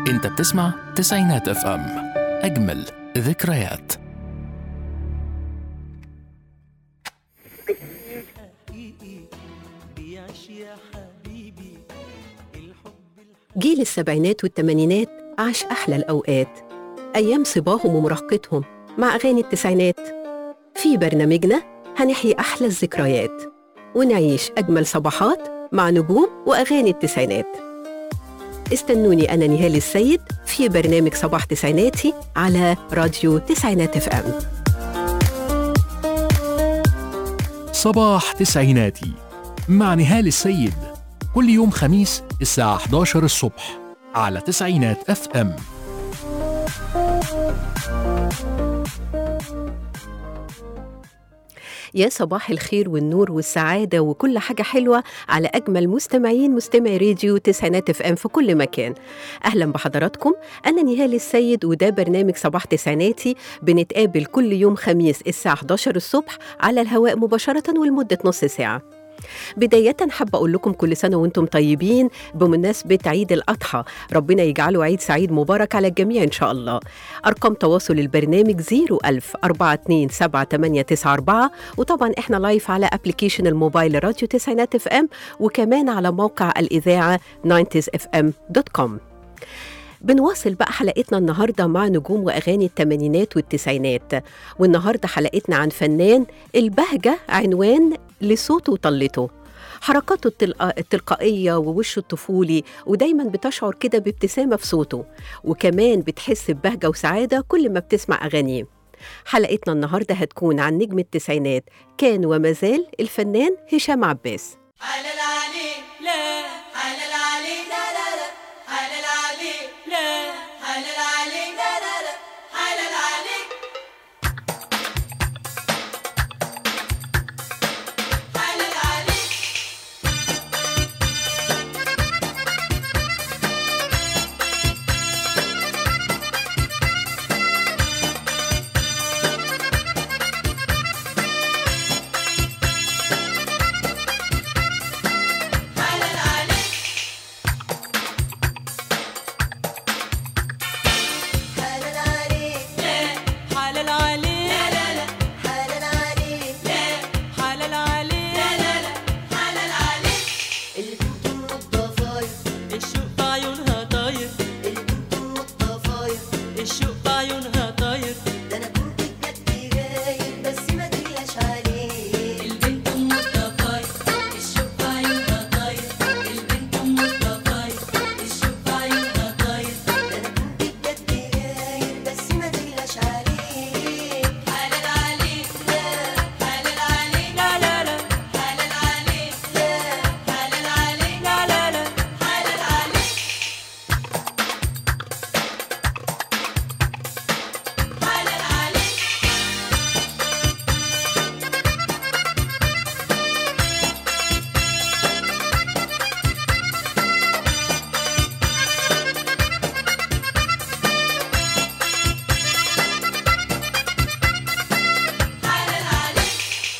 انت بتسمع تسعينات اف ام اجمل ذكريات جيل السبعينات والثمانينات عاش أحلى الأوقات أيام صباهم ومراهقتهم مع أغاني التسعينات في برنامجنا هنحيي أحلى الذكريات ونعيش أجمل صباحات مع نجوم وأغاني التسعينات استنوني أنا نهال السيد في برنامج صباح تسعيناتي على راديو تسعينات اف ام صباح تسعيناتي مع نهال السيد كل يوم خميس الساعة 11 الصبح على تسعينات اف ام يا صباح الخير والنور والسعادة وكل حاجة حلوة على أجمل مستمعين مستمعي راديو تسعينات اف ام في كل مكان أهلا بحضراتكم أنا نهال السيد وده برنامج صباح تسعيناتي بنتقابل كل يوم خميس الساعة 11 الصبح على الهواء مباشرة ولمدة نص ساعة بداية حابة أقول لكم كل سنة وأنتم طيبين بمناسبة عيد الأضحى ربنا يجعله عيد سعيد مبارك على الجميع إن شاء الله أرقام تواصل البرنامج 01000 427 وطبعا إحنا لايف على أبليكيشن الموبايل راديو تسعينات اف ام وكمان على موقع الإذاعة 90sfm.com بنواصل بقى حلقتنا النهارده مع نجوم واغاني الثمانينات والتسعينات والنهارده حلقتنا عن فنان البهجه عنوان لصوته وطلته حركاته التلق... التلقائيه ووشه الطفولي ودايما بتشعر كده بابتسامه في صوته وكمان بتحس ببهجه وسعاده كل ما بتسمع اغانيه حلقتنا النهارده هتكون عن نجم التسعينات كان وما زال الفنان هشام عباس حلال عليك لا حلال عليك لا لا لا حلال عليك لا حلال عليك لا لا لا حلال عليك حلال عليك حلال عليك حلال عليك لا حلال عليك لا لا لا حلال عليك لا حلال عليك لا لا لا حلال عليك البنت النضافاية الشوق في عيونها طاير البنت النضافاية الشوق في عيونها طاير ده انا كنت بجد جايب بس ما تقلقش عليه البنت ام الضفاير الشوق في عيونها طاير البنت ام الضفاير الشوق في عيونها طاير ده انا كنت بجد جايب بس ما تقلقش عليه حلال عليك لا حلال عليك لا لا لا حلال عليك لا حلال عليك لا لا لا حلال عليك حلال عليك حلال عليك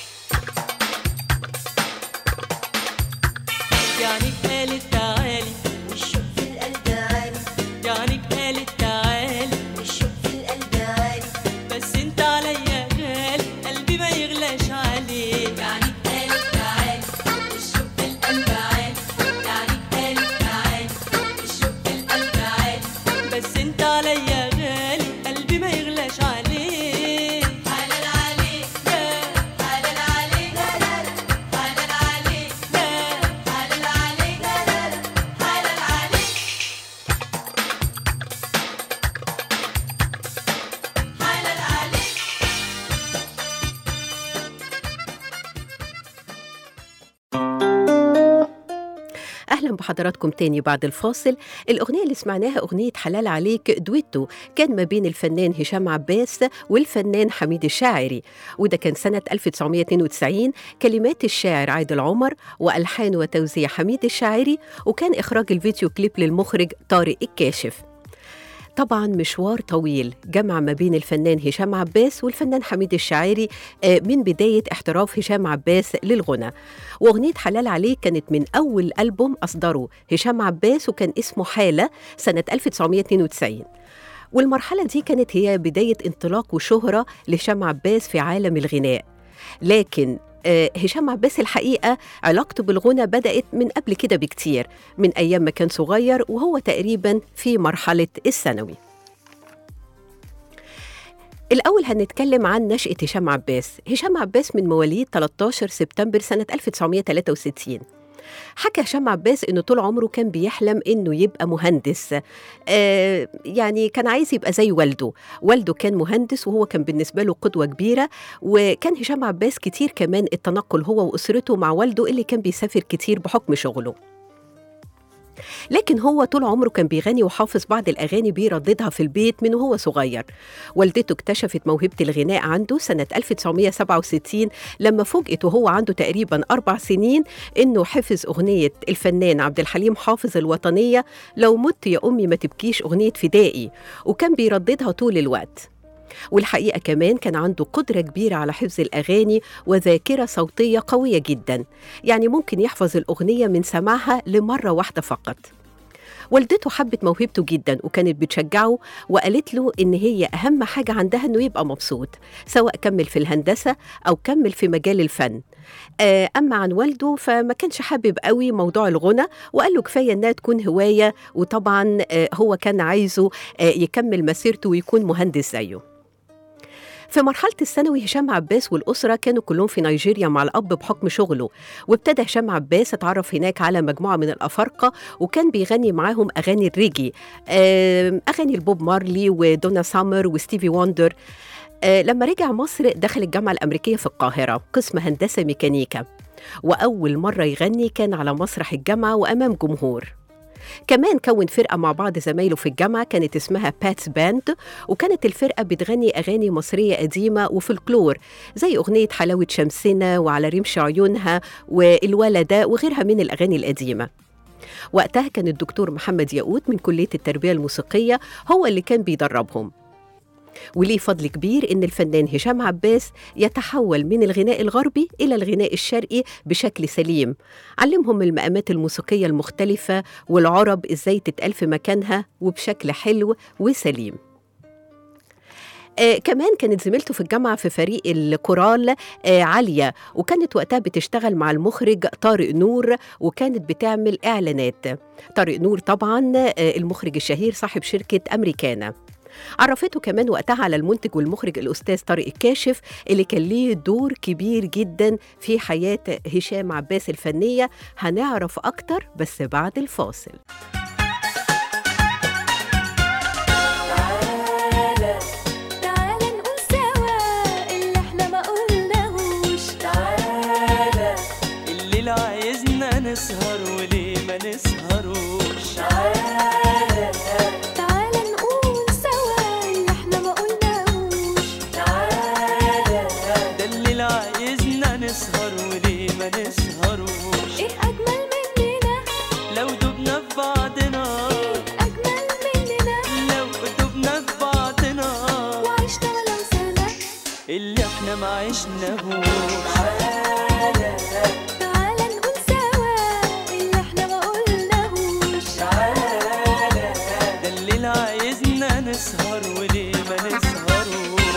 يعني قالت تعالي والشوق في القلب عالي يعني قالت تعالي والشوق في القلب عالي بس انت عليا غالي قلبي ما يغلاش عليك يعني قالت تعالي الشوق في القلب عالي يعني قالت تعالي الشوق في القلب عالي بس انت عليا غالي قلبي ما يغلاش عليك حلال عليك لا حلال عليك لا لا لا حلال عليك لا حلال عليك لا لا لا حلال عليك حلال عليك اهلا بحضراتكم تاني بعد الفاصل الاغنيه اللي سمعناها اغنيه حلال عليك دويتو كان ما بين الفنان هشام عباس والفنان حميد الشاعري وده كان سنه 1992 كلمات الشاعر عادل عمر والحان وتوزيع حميد الشاعري وكان اخراج الفيديو كليب للمخرج طارق الكاشف طبعا مشوار طويل جمع ما بين الفنان هشام عباس والفنان حميد الشاعري آه، من بداية احتراف هشام عباس للغنى وأغنية حلال عليك كانت من أول ألبوم أصدره هشام عباس وكان اسمه حالة سنة 1992 والمرحلة دي كانت هي بداية انطلاق وشهرة لهشام عباس في عالم الغناء لكن آه، هشام عباس الحقيقة علاقته بالغنى بدأت من قبل كده بكتير من أيام ما كان صغير وهو تقريبا في مرحلة الثانوي الأول هنتكلم عن نشأة هشام عباس هشام عباس من مواليد 13 سبتمبر سنة 1963 حكى هشام عباس انه طول عمره كان بيحلم انه يبقى مهندس آه يعني كان عايز يبقى زي والده والده كان مهندس وهو كان بالنسبه له قدوه كبيره وكان هشام عباس كتير كمان التنقل هو واسرته مع والده اللي كان بيسافر كتير بحكم شغله لكن هو طول عمره كان بيغني وحافظ بعض الأغاني بيرددها في البيت من وهو صغير والدته اكتشفت موهبة الغناء عنده سنة 1967 لما فوجئت وهو عنده تقريبا أربع سنين إنه حفظ أغنية الفنان عبد الحليم حافظ الوطنية لو مت يا أمي ما تبكيش أغنية فدائي وكان بيرددها طول الوقت والحقيقة كمان كان عنده قدرة كبيرة على حفظ الأغاني وذاكرة صوتية قوية جدا يعني ممكن يحفظ الأغنية من سماعها لمرة واحدة فقط والدته حبت موهبته جدا وكانت بتشجعه وقالت له ان هي اهم حاجه عندها انه يبقى مبسوط سواء كمل في الهندسه او كمل في مجال الفن آه، اما عن والده فما كانش حابب قوي موضوع الغنى وقال له كفايه انها تكون هوايه وطبعا آه، هو كان عايزه آه، يكمل مسيرته ويكون مهندس زيه في مرحلة الثانوي هشام عباس والأسرة كانوا كلهم في نيجيريا مع الأب بحكم شغله وابتدى هشام عباس اتعرف هناك على مجموعة من الأفارقة وكان بيغني معاهم أغاني الريجي آم، أغاني البوب مارلي ودونا سامر وستيفي وندر آه، لما رجع مصر دخل الجامعة الأمريكية في القاهرة قسم هندسة ميكانيكا وأول مرة يغني كان على مسرح الجامعة وأمام جمهور كمان كون فرقة مع بعض زمايله في الجامعة كانت اسمها باتس باند وكانت الفرقة بتغني أغاني مصرية قديمة وفلكلور زي أغنية حلاوة شمسنا وعلى رمش عيونها والولدة وغيرها من الأغاني القديمة وقتها كان الدكتور محمد ياقوت من كلية التربية الموسيقية هو اللي كان بيدربهم وليه فضل كبير إن الفنان هشام عباس يتحول من الغناء الغربي إلى الغناء الشرقي بشكل سليم علمهم المقامات الموسيقية المختلفة والعرب إزاي تتقال في مكانها وبشكل حلو وسليم آه كمان كانت زميلته في الجامعة في فريق الكورال آه عالية وكانت وقتها بتشتغل مع المخرج طارق نور وكانت بتعمل إعلانات طارق نور طبعا آه المخرج الشهير صاحب شركة أمريكانا عرفته كمان وقتها على المنتج والمخرج الأستاذ طارق الكاشف اللي كان ليه دور كبير جدا في حياة هشام عباس الفنية هنعرف أكتر بس بعد الفاصل تعالى نقول سوا اللي احنا ما قلناهوش تعالى الليل عايزنا نسهر وليه ما نسهروش تعالى تعالى نقول سوا اللي احنا ما قلناهوش تعالى ده الليل عايزنا نسهر وليه ما نسهروش ايه اجمل مننا لو دبنا في بعضنا ايه اجمل مننا لو دبنا في بعضنا وعشنا ولو سنة اللي احنا ما عشناهوش تعالى نقول سوا اللي احنا ما قلناهوش ده الليل عايزنا نسهر وليه ما نسهروش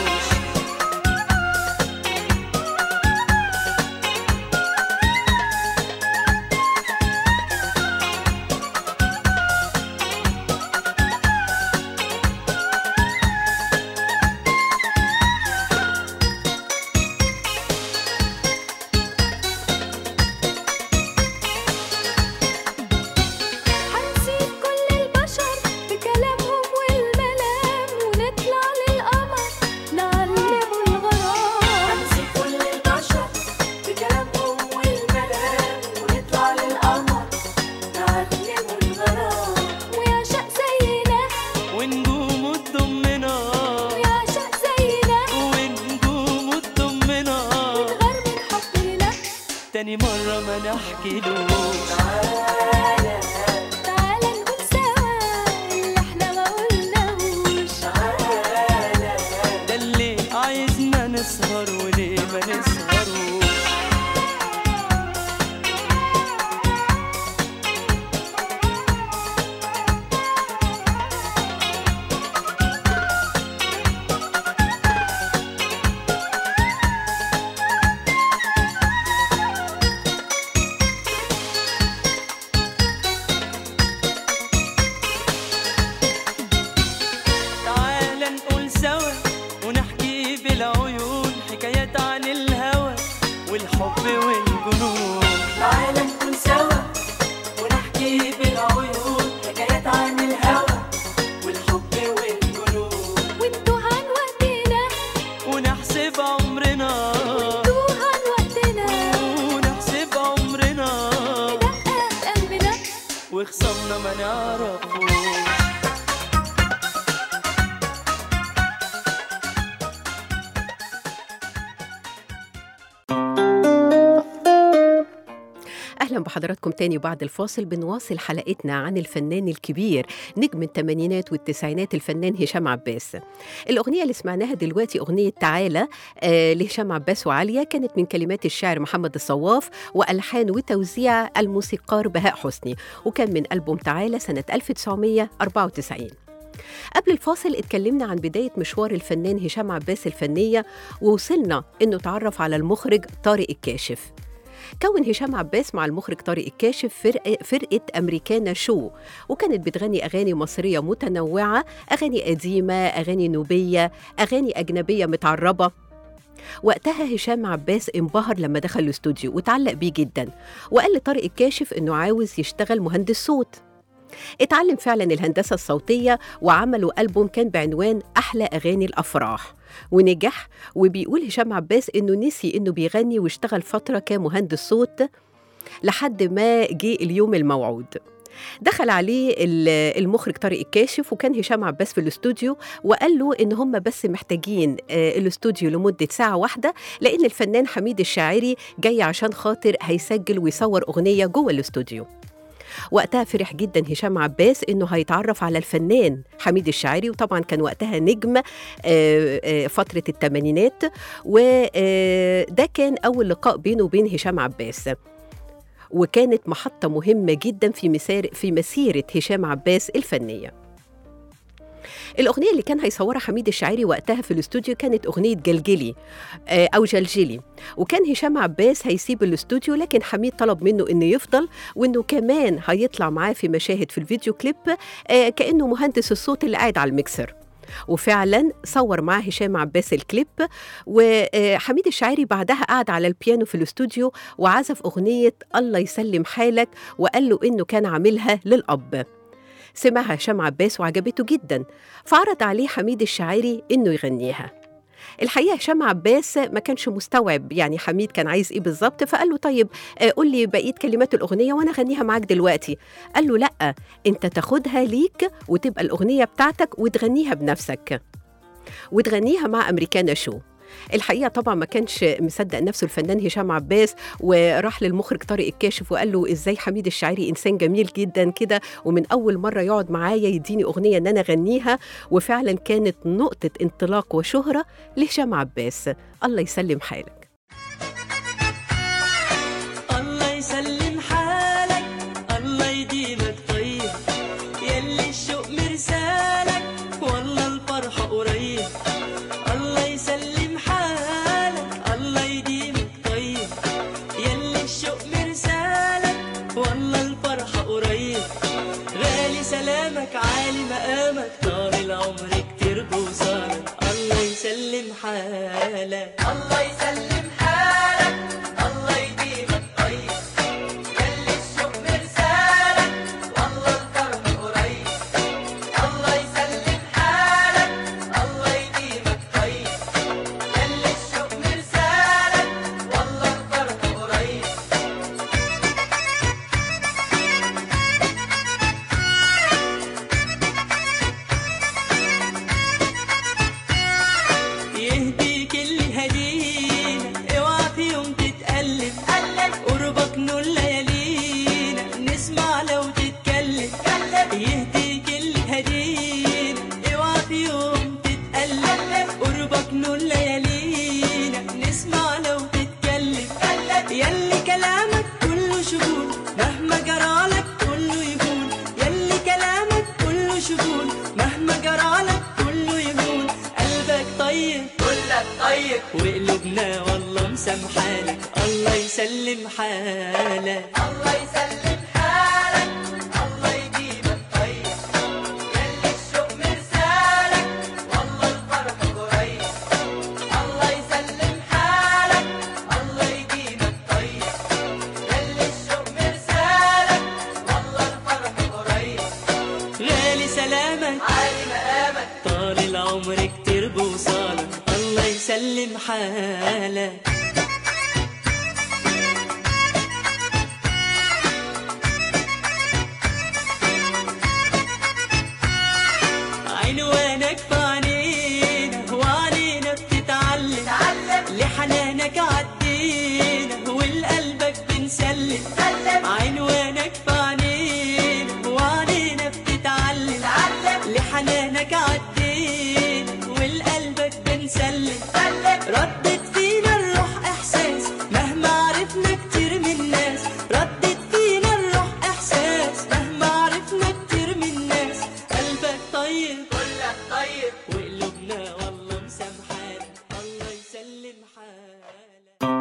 تجيب العيون حكايات عن الهوى والحب والجنون وانتوا عن وقتنا ونحسب عمرنا انتوا عن وقتنا ونحسب عمرنا دقة قلبنا وخصمنا ما نعرفوش اهلا بحضراتكم تاني بعد الفاصل بنواصل حلقتنا عن الفنان الكبير نجم الثمانينات والتسعينات الفنان هشام عباس الاغنيه اللي سمعناها دلوقتي اغنيه تعالى آه لهشام عباس وعاليه كانت من كلمات الشاعر محمد الصواف والحان وتوزيع الموسيقار بهاء حسني وكان من البوم تعالى سنه 1994 قبل الفاصل اتكلمنا عن بداية مشوار الفنان هشام عباس الفنية ووصلنا انه تعرف على المخرج طارق الكاشف كون هشام عباس مع المخرج طارق الكاشف فرقة, فرقة أمريكانا شو وكانت بتغني أغاني مصرية متنوعة أغاني قديمة أغاني نوبية أغاني أجنبية متعربة وقتها هشام عباس انبهر لما دخل الاستوديو وتعلق بيه جدا وقال لطارق الكاشف انه عاوز يشتغل مهندس صوت اتعلم فعلا الهندسة الصوتية وعملوا ألبوم كان بعنوان أحلى أغاني الأفراح ونجح وبيقول هشام عباس إنه نسي إنه بيغني واشتغل فترة كمهندس صوت لحد ما جه اليوم الموعود دخل عليه ال- المخرج طارق الكاشف وكان هشام عباس في الاستوديو وقال له ان هم بس محتاجين آه، الاستوديو لمده ساعه واحده لان الفنان حميد الشاعري جاي عشان خاطر هيسجل ويصور اغنيه جوه الاستوديو وقتها فرح جدا هشام عباس انه هيتعرف على الفنان حميد الشاعري وطبعا كان وقتها نجم آه، آه، فتره الثمانينات وده كان اول لقاء بينه وبين هشام عباس وكانت محطة مهمة جدا في مسار في مسيرة هشام عباس الفنية. الأغنية اللي كان هيصورها حميد الشاعري وقتها في الاستوديو كانت أغنية جلجلي آه، أو جلجلي وكان هشام عباس هيسيب الاستوديو لكن حميد طلب منه إنه يفضل وإنه كمان هيطلع معاه في مشاهد في الفيديو كليب آه، كأنه مهندس الصوت اللي قاعد على الميكسر وفعلا صور معاه هشام عباس الكليب وحميد الشاعري بعدها قعد على البيانو في الاستوديو وعزف أغنية الله يسلم حالك وقال له إنه كان عاملها للأب سمعها هشام عباس وعجبته جدا فعرض عليه حميد الشاعري إنه يغنيها الحقيقة هشام عباس ما كانش مستوعب يعني حميد كان عايز إيه بالظبط فقال له طيب آه، قول لي بقية كلمات الأغنية وأنا أغنيها معاك دلوقتي قال له لأ أنت تاخدها ليك وتبقى الأغنية بتاعتك وتغنيها بنفسك وتغنيها مع أمريكانا شو الحقيقة طبعا ما كانش مصدق نفسه الفنان هشام عباس وراح للمخرج طارق الكاشف وقال له ازاي حميد الشاعري انسان جميل جدا كده ومن اول مرة يقعد معايا يديني اغنية ان انا اغنيها وفعلا كانت نقطة انطلاق وشهرة لهشام عباس الله يسلم حالك الله يسلم حالك الله يديمك طيب يلي الشوق مرسالك والله الفرحة قريب الله يسلم حالك الله يديمك طيب يلي الشوق مرسالك والله الفرحة قريب غالي سلامك عالي مقامك طال العمر كتير بوصالك الله يسلم حالك الله يسلم حالك الله يديمك طيب يلي الشوق مرسالك والله الفرح قريب الله يسلم حالك الله يديمك طيب يلي الشوق مرسالك والله الفرح قريب يهديك اللي هدينا اوعى في يوم تتقلب قربك نور ليالينا نسمع لو تتكلم يهديك اللي هدينا اوعى في يوم تتقلب قربك نور ليالينا نسمع لو تتكلم يلي كلامك كله شجون مهما جرالك كله يهون يلي كلامك كله شجون مهما جرالك كله يهون قلبك طيب كلك طيب وقلوبنا والله مسامحالك الله يسلم حالك الله يسلم حالك الله يجيبك طيب يلي الشوق مرسالك والله الفرح قريب الله يسلم حالك الله يجيبك طيب يلي الشوق مرسالك والله عمر كتير بوصالك الله يسلم حالك عنوانك في عنينا وعنينا بتتعلم لحنانك عدينا والقلبك بنسلم عنوانك في عنينا وعنينا بتتعلم لحنانك عدينا والقلبك بنسلم ردت فينا الروح احساس مهما عرفنا كتير من الناس ردت فينا الروح احساس مهما عرفنا كتير من الناس قلبك طيب كلك طيب وقلوبنا والله مسامحانا الله يسلم حالك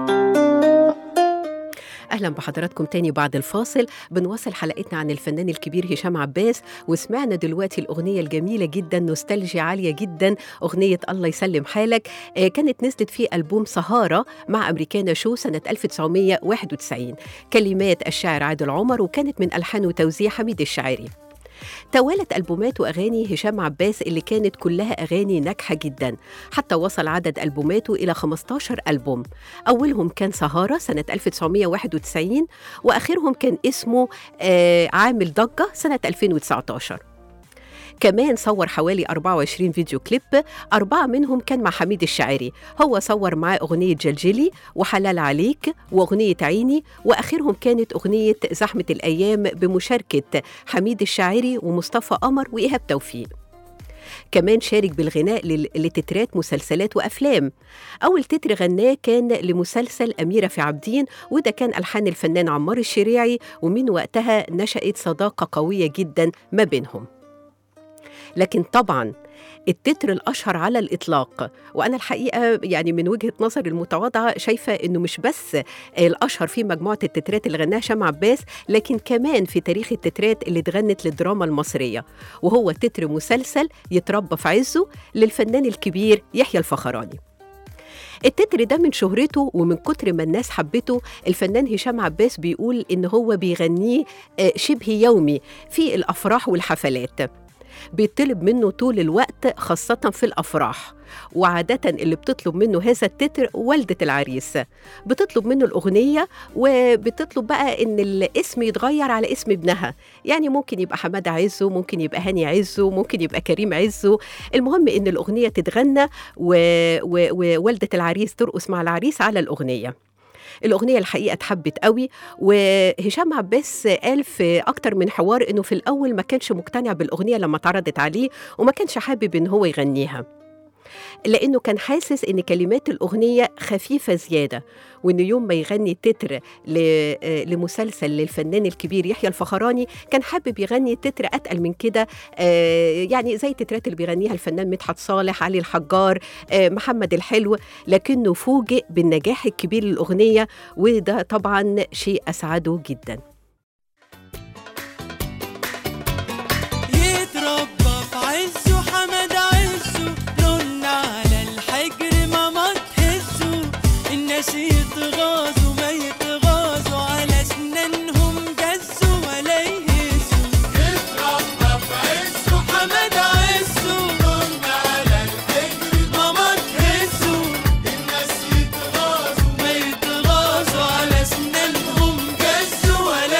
اهلا بحضراتكم تاني بعد الفاصل بنواصل حلقتنا عن الفنان الكبير هشام عباس وسمعنا دلوقتي الاغنيه الجميله جدا نوستالجيا عاليه جدا اغنيه الله يسلم حالك آه، كانت نزلت في البوم سهاره مع امريكانا شو سنه 1991 كلمات الشاعر عادل عمر وكانت من الحان وتوزيع حميد الشاعري توالت ألبومات وأغاني هشام عباس اللي كانت كلها أغاني ناجحة جدا حتى وصل عدد ألبوماته إلى 15 ألبوم أولهم كان سهارة سنة 1991 وآخرهم كان اسمه آه عامل ضجة سنة 2019 كمان صور حوالي 24 فيديو كليب أربعة منهم كان مع حميد الشاعري هو صور معاه أغنية جلجلي وحلال عليك وأغنية عيني وآخرهم كانت أغنية زحمة الأيام بمشاركة حميد الشاعري ومصطفى قمر وإيهاب توفيق كمان شارك بالغناء لل- لتترات مسلسلات وأفلام أول تتر غناه كان لمسلسل أميرة في عابدين وده كان ألحان الفنان عمار الشريعي ومن وقتها نشأت صداقة قوية جدا ما بينهم لكن طبعا التتر الأشهر على الإطلاق وأنا الحقيقة يعني من وجهة نظري المتواضعة شايفة إنه مش بس الأشهر في مجموعة التترات اللي غناها هشام عباس لكن كمان في تاريخ التترات اللي اتغنت للدراما المصرية وهو تتر مسلسل يتربى في عزه للفنان الكبير يحيى الفخراني التتر ده من شهرته ومن كتر ما الناس حبته الفنان هشام عباس بيقول إن هو بيغنيه آه، شبه يومي في الأفراح والحفلات بيطلب منه طول الوقت خاصة في الأفراح وعادة اللي بتطلب منه هذا التتر والدة العريس بتطلب منه الأغنية وبتطلب بقى إن الاسم يتغير على اسم ابنها يعني ممكن يبقى حمادة عزه ممكن يبقى هاني عزه ممكن يبقى كريم عزه المهم إن الأغنية تتغنى و- و- ووالدة العريس ترقص مع العريس على الأغنية الأغنية الحقيقة اتحبت قوي وهشام عباس قال في أكتر من حوار إنه في الأول ما كانش مقتنع بالأغنية لما اتعرضت عليه وما كانش حابب إن هو يغنيها لأنه كان حاسس إن كلمات الأغنية خفيفة زيادة وإن يوم ما يغني تتر ل- آه، لمسلسل للفنان الكبير يحيى الفخراني كان حابب يغني تتر أتقل من كده آه، يعني زي التترات اللي بيغنيها الفنان مدحت صالح علي الحجار آه، محمد الحلو لكنه فوجئ بالنجاح الكبير للأغنية وده طبعا شيء أسعده جدا يتربى في عزه حمد عزه رن على الحجر ماما تهزه الناس يتغاظوا ما يتغاظوا على اسنانهم جزوا ولا يهزوا يتربى في عزه حمد عزه رن على الحجر ماما تهزه الناس يتغاظوا ما يتغاظوا على اسنانهم جزوا ولا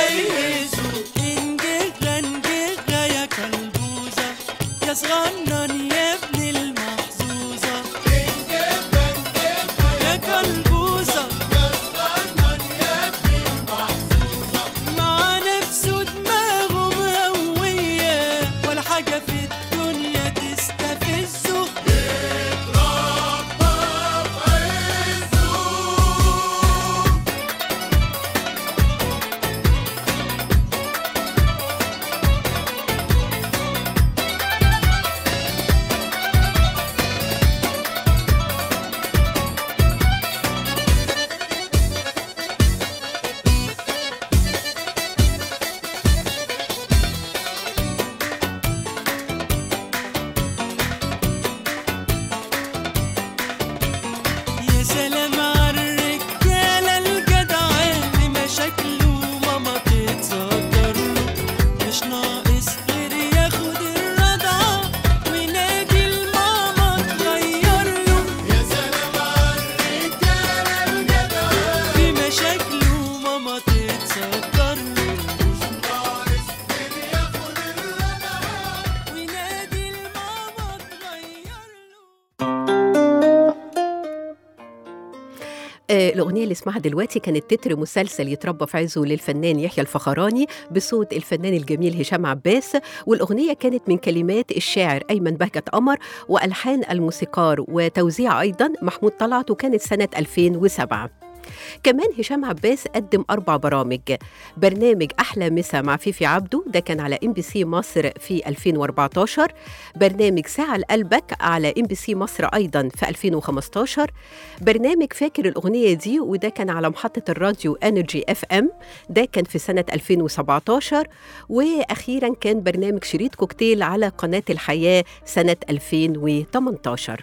آه، الأغنية اللي اسمعها دلوقتي كانت تتر مسلسل يتربى في عزه للفنان يحيى الفخراني بصوت الفنان الجميل هشام عباس والأغنية كانت من كلمات الشاعر أيمن بهجت قمر وألحان الموسيقار وتوزيع أيضا محمود طلعت وكانت سنة 2007 كمان هشام عباس قدم أربع برامج برنامج أحلى مسا مع فيفي عبده ده كان على ام بي سي مصر في 2014 برنامج ساعة لقلبك على ام بي سي مصر أيضا في 2015 برنامج فاكر الأغنية دي وده كان على محطة الراديو انرجي اف ام ده كان في سنة 2017 وأخيرا كان برنامج شريط كوكتيل على قناة الحياة سنة 2018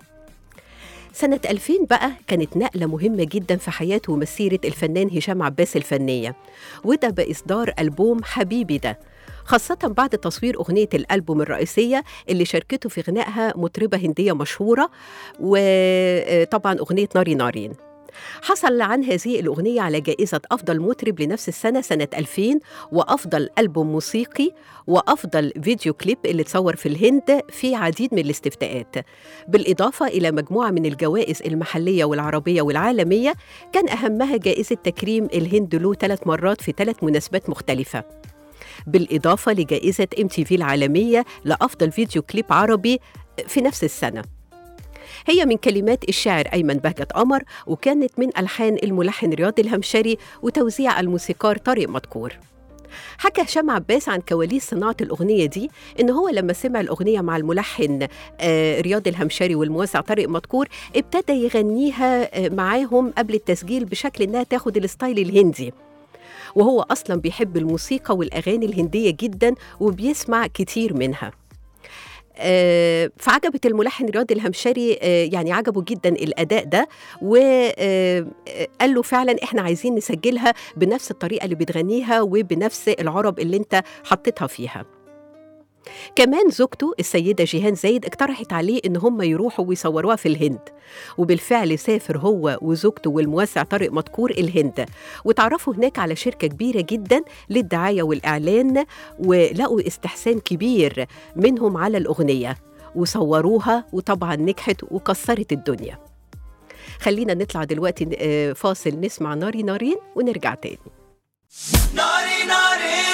سنة 2000 بقى كانت نقلة مهمة جدا في حياة ومسيرة الفنان هشام عباس الفنية وده بإصدار ألبوم حبيبي ده خاصة بعد تصوير أغنية الألبوم الرئيسية اللي شاركته في غنائها مطربة هندية مشهورة وطبعا أغنية ناري نارين حصل عن هذه الأغنية على جائزة أفضل مطرب لنفس السنة سنة 2000 وأفضل ألبوم موسيقي وأفضل فيديو كليب اللي اتصور في الهند في عديد من الاستفتاءات بالإضافة إلى مجموعة من الجوائز المحلية والعربية والعالمية كان أهمها جائزة تكريم الهند له ثلاث مرات في ثلاث مناسبات مختلفة بالإضافة لجائزة ام تي في العالمية لأفضل فيديو كليب عربي في نفس السنة هي من كلمات الشاعر أيمن بهجت قمر وكانت من ألحان الملحن رياض الهمشري وتوزيع الموسيقار طارق مدكور حكى هشام عباس عن كواليس صناعة الأغنية دي إن هو لما سمع الأغنية مع الملحن آه، رياض الهمشري والموزع طارق مدكور ابتدى يغنيها آه، معاهم قبل التسجيل بشكل إنها تاخد الستايل الهندي وهو أصلا بيحب الموسيقى والأغاني الهندية جدا وبيسمع كتير منها آه، فعجبت الملحن رياض الهمشري آه، يعني عجبه جدا الاداء ده وقال له فعلا احنا عايزين نسجلها بنفس الطريقه اللي بتغنيها وبنفس العرب اللي انت حطيتها فيها كمان زوجته السيدة جيهان زايد اقترحت عليه إن هم يروحوا ويصوروها في الهند وبالفعل سافر هو وزوجته والموسع طارق مدكور الهند وتعرفوا هناك على شركة كبيرة جدا للدعاية والإعلان ولقوا استحسان كبير منهم على الأغنية وصوروها وطبعا نجحت وكسرت الدنيا خلينا نطلع دلوقتي آه، فاصل نسمع ناري نارين ونرجع تاني ناري ناري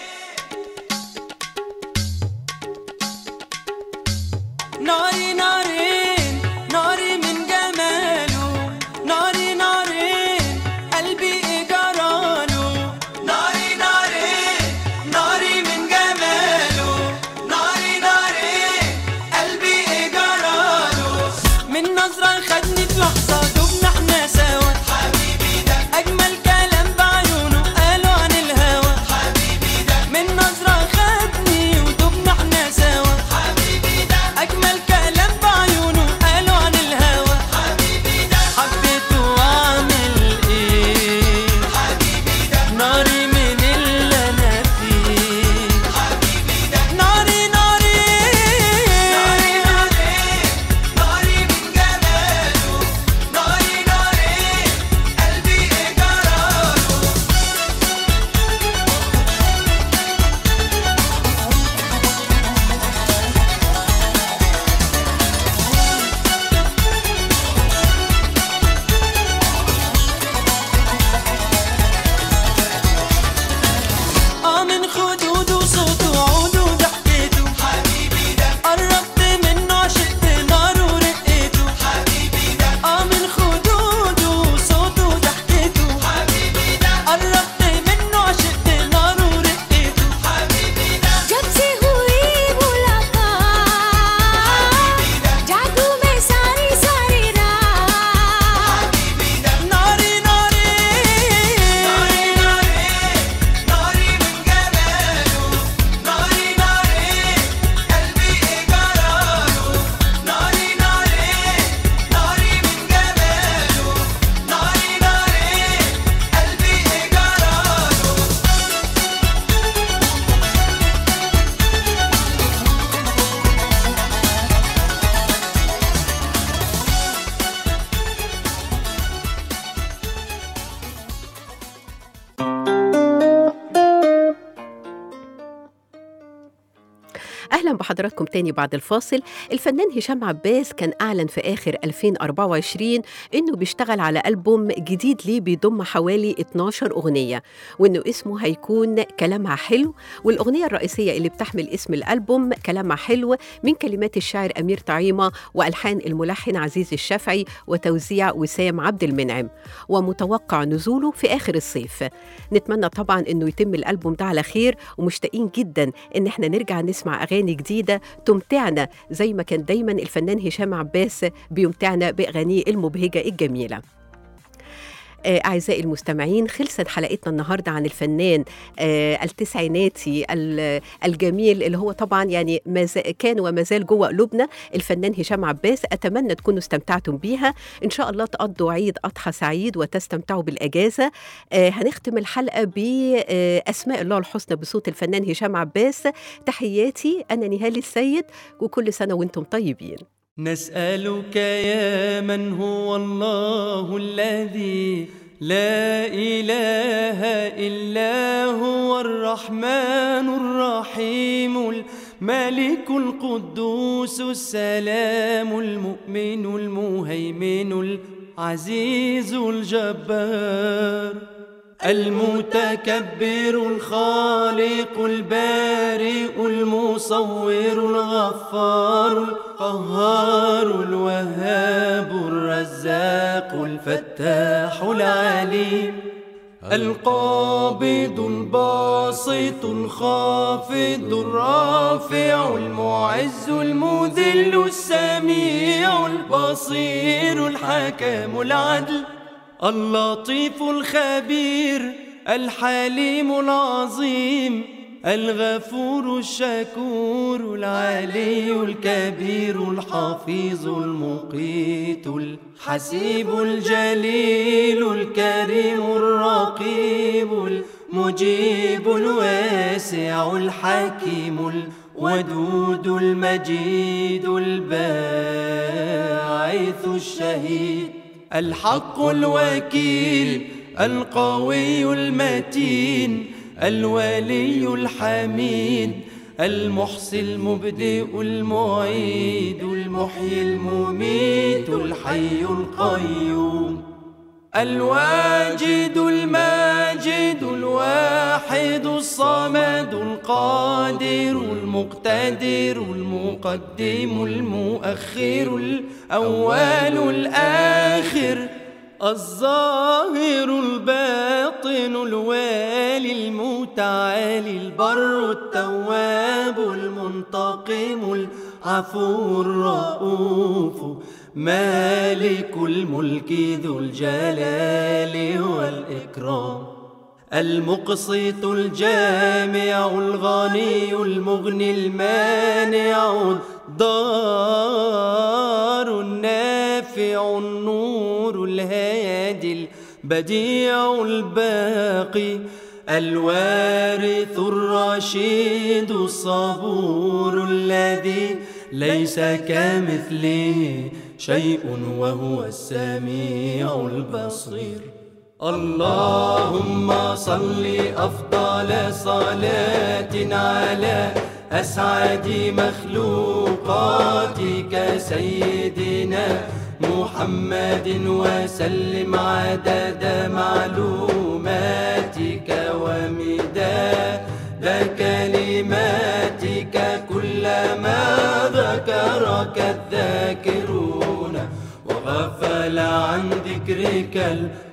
ناري ناري ناري من جماله ناري ناري قلبي إجراله ناري ناري ناري من جماله ناري ناري قلبي إجراله من نظرة خدني في لحظة دبنا احنا سوا حبيبي ده أجمل كلام بعيونه قالوا عن الهوى أهلا بحضراتكم تاني بعد الفاصل الفنان هشام عباس كان أعلن في آخر 2024 إنه بيشتغل على ألبوم جديد ليه بيضم حوالي 12 أغنية وإنه اسمه هيكون كلامها حلو والأغنية الرئيسية اللي بتحمل اسم الألبوم كلامها حلو من كلمات الشاعر أمير طعيمة وألحان الملحن عزيز الشافعي وتوزيع وسام عبد المنعم ومتوقع نزوله في آخر الصيف نتمنى طبعا إنه يتم الألبوم ده على خير ومشتاقين جدا إن احنا نرجع نسمع أغاني جديدة تمتعنا زي ما كان دايما الفنان هشام عباس بيمتعنا بأغانيه المبهجة الجميلة آه، أعزائي المستمعين خلصت حلقتنا النهاردة عن الفنان آه، التسعيناتي ال- الجميل اللي هو طبعا يعني ما زا- كان وما زال جوه قلوبنا الفنان هشام عباس أتمنى تكونوا استمتعتم بيها إن شاء الله تقضوا عيد أضحى سعيد وتستمتعوا بالأجازة آه، هنختم الحلقة بأسماء الله الحسنى بصوت الفنان هشام عباس تحياتي أنا نهال السيد وكل سنة وانتم طيبين نسألك يا من هو الله الذي لا إله إلا هو الرحمن الرحيم الملك القدوس السلام المؤمن المهيمن العزيز الجبار المتكبر الخالق البارئ المصور الغفار القهار الوهاب الرزاق الفتاح العليم القابض الباسط الخافض الرافع المعز المذل السميع البصير الحكم العدل اللطيف الخبير الحليم العظيم الغفور الشكور العلي الكبير الحفيظ المقيت الحسيب الجليل الكريم الرقيب المجيب الواسع الحكيم الودود المجيد الباعث الشهيد الحق الوكيل القوي المتين الولي الحميد المحصي المبدئ المعيد المحيي المميت الحي القيوم الواجد الماجد الواحد الصمد القادر المقتدر المقدم المؤخر الأول الآخر الظاهر الباطن الوالي المتعالي البر التواب المنتقم العفو الرؤوف مالك الملك ذو الجلال والإكرام المقسط الجامع الغني المغني المانع الضار النافع النور الهادي البديع الباقي الوارث الرشيد الصبور الذي ليس كمثله شيء وهو السميع البصير اللهم صل أفضل صلاة على أسعد مخلوقاتك سيدنا محمد وسلم عدد معلوماتك ومداد كلماتك كلما ذكرك الذاكرون وغفل عن ذكرك